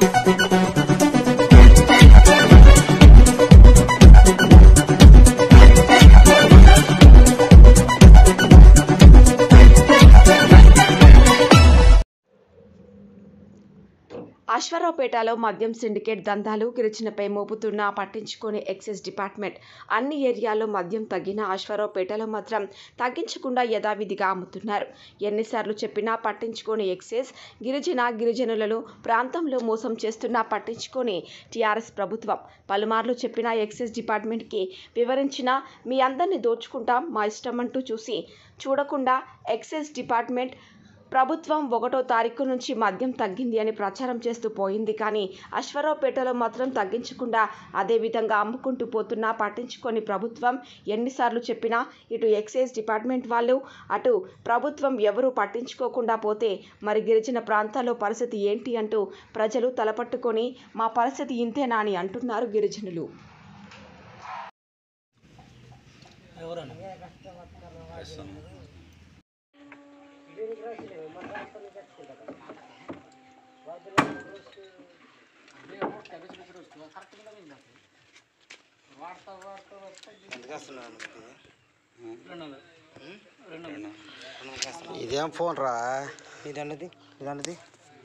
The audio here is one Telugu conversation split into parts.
అశ్వారావుపేటలో మద్యం సిండికేట్ దందాలు గిరిజనపై మోపుతున్నా పట్టించుకోని ఎక్సైజ్ డిపార్ట్మెంట్ అన్ని ఏరియాల్లో మద్యం తగ్గిన అశ్వారావుపేటలో మాత్రం తగ్గించకుండా యథావిధిగా అమ్ముతున్నారు ఎన్నిసార్లు చెప్పినా పట్టించుకోని ఎక్సైజ్ గిరిజన గిరిజనులను ప్రాంతంలో మోసం చేస్తున్నా పట్టించుకోని టీఆర్ఎస్ ప్రభుత్వం పలుమార్లు చెప్పిన ఎక్సైజ్ డిపార్ట్మెంట్కి వివరించినా మీ అందరినీ దోచుకుంటాం మా ఇష్టమంటూ చూసి చూడకుండా ఎక్సైజ్ డిపార్ట్మెంట్ ప్రభుత్వం ఒకటో తారీఖు నుంచి మద్యం తగ్గింది అని ప్రచారం చేస్తూ పోయింది కానీ అశ్వరావుపేటలో మాత్రం తగ్గించకుండా అదే విధంగా అమ్ముకుంటూ పోతున్నా పట్టించుకొని ప్రభుత్వం ఎన్నిసార్లు చెప్పినా ఇటు ఎక్సైజ్ డిపార్ట్మెంట్ వాళ్ళు అటు ప్రభుత్వం ఎవరూ పట్టించుకోకుండా పోతే మరి గిరిజన ప్రాంతాల్లో పరిస్థితి ఏంటి అంటూ ప్రజలు తలపట్టుకొని మా పరిస్థితి ఇంతేనా అని అంటున్నారు గిరిజనులు ఇదేం ఫోన్ రా ఇదన్నది ఇదన్నది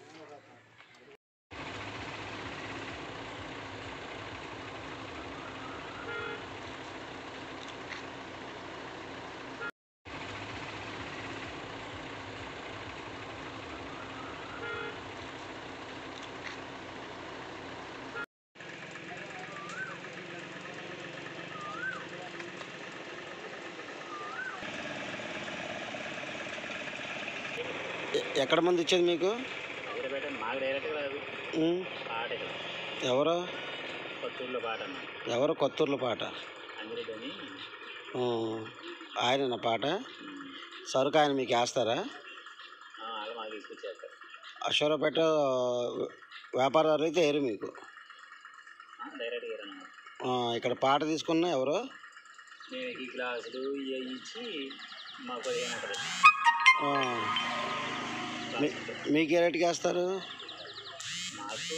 ఎ- ఎక్కడ మంది వచ్చేది మీకు మాకు డైరెక్ట్ రాదు ఉమ్, పాట ఇక్కడ ఎవరు కొత్తూరులో పాట అన్న ఎవరు కొత్తూరులో పాట అంగిరెడ్డి అని ఉమ్, ఆయన పాట సరుకు ఆయన మీకు వేస్తారా ఆ, వాళ్ళు మాకు తీసుకొచ్చేస్తారు అశ్వరపేట వ్యాపారాలు అయితే ఏరు మీకు ఆ, డైరెక్ట్గా ఇరన్న ఆ, ఇక్కడ పాట తీసుకున్న ఎవరు మేము ఈ గ్లాసులు ఇవి ఇచ్చి మాకు పదిహేను అక్కడ ఆ, మీ- మీకు ఏ రేటుకి వేస్తారు మాకు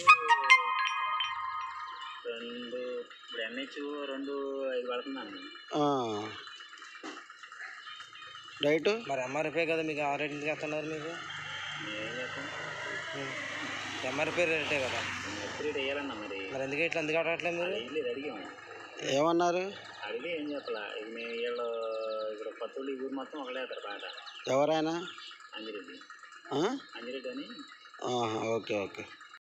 రెండు ఇప్పుడు ఎన్హెచ్ రెండు ఐదు పడుతుందండి ఆ. రైటు మరి ఎంఆర్పీ కదా మీకు ఆ రేట్ ఎందుకు వేస్తున్నారు మీకు ఏం చేస్తాం ఎంఆర్పీ రేటే కదా ఎప్పుడు రేట్ వేయాలన్నా మరి మరి ఎందుకు ఇట్లా ఎందుకు అడగట్లేదు మీరు లేదు అడిగాము ఏమన్నారు అడిగితే ఏం చెప్పాలా ఇది మేము వీళ్ళు ఇక్కడ కొత్తూళ్ళు ఈ ఊరు మొత్తం ఒకటే అవుతారు పాట ఎవరైనా అంగిరెడ్డి ఆ? అంగిరెడ్డి అని ఆహా, ఓకే ఓకే